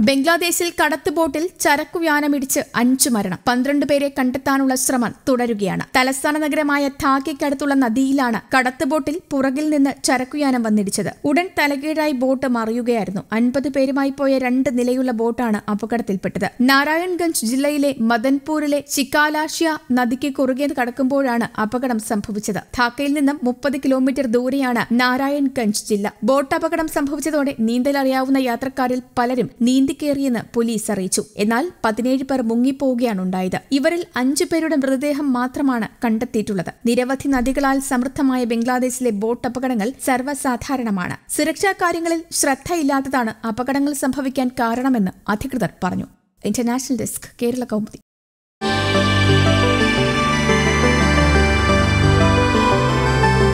ബംഗ്ലാദേശിൽ കടത്ത് ബോട്ടിൽ ചരക്കുവ്യാനമിടിച്ച് അഞ്ചു മരണം പന്ത്രണ്ട് പേരെ കണ്ടെത്താനുള്ള ശ്രമം തുടരുകയാണ് തലസ്ഥാന നഗരമായ ധാക്കയ്ക്കടുത്തുള്ള നദിയിലാണ് കടത്ത് ബോട്ടിൽ പുറകിൽ നിന്ന് ചരക്കുയാനം വന്നിടിച്ചത് ഉടൻ തലകീഴായി ബോട്ട് മറിയുകയായിരുന്നു അൻപത് പേരുമായി പോയ രണ്ട് നിലയുള്ള ബോട്ടാണ് അപകടത്തിൽപ്പെട്ടത് നാരായൺഗഞ്ച് ജില്ലയിലെ മദൻപൂരിലെ ചിക്കാലാഷ്യ നദിക്ക് കുറുകെ കടക്കുമ്പോഴാണ് അപകടം സംഭവിച്ചത് ധാക്കയിൽ നിന്നും മുപ്പത് കിലോമീറ്റർ ദൂരെയാണ് നാരായൺഗഞ്ച് ജില്ല ബോട്ട് അപകടം സംഭവിച്ചതോടെ നീന്തലറിയാവുന്ന യാത്രക്കാരിൽ പലരും നീന്തിക്കേറിയെന്ന് പോലീസ് അറിയിച്ചു എന്നാൽ പതിനേഴ് പേർ മുങ്ങിപ്പോവുകയാണ് ഉണ്ടായത് ഇവരിൽ അഞ്ചു പേരുടെ മൃതദേഹം മാത്രമാണ് കണ്ടെത്തിയിട്ടുള്ളത് നിരവധി നദികളാൽ സമൃദ്ധമായ ബംഗ്ലാദേശിലെ ബോട്ട് അപകടങ്ങൾ സർവ്വസാധാരണമാണ് സുരക്ഷാ കാര്യങ്ങളിൽ ശ്രദ്ധയില്ലാത്തതാണ് അപകടങ്ങൾ സംഭവിക്കാൻ കാരണമെന്ന് അധികൃതർ പറഞ്ഞു ഇന്റർനാഷണൽ ഡെസ്ക് കേരള കൗമുദി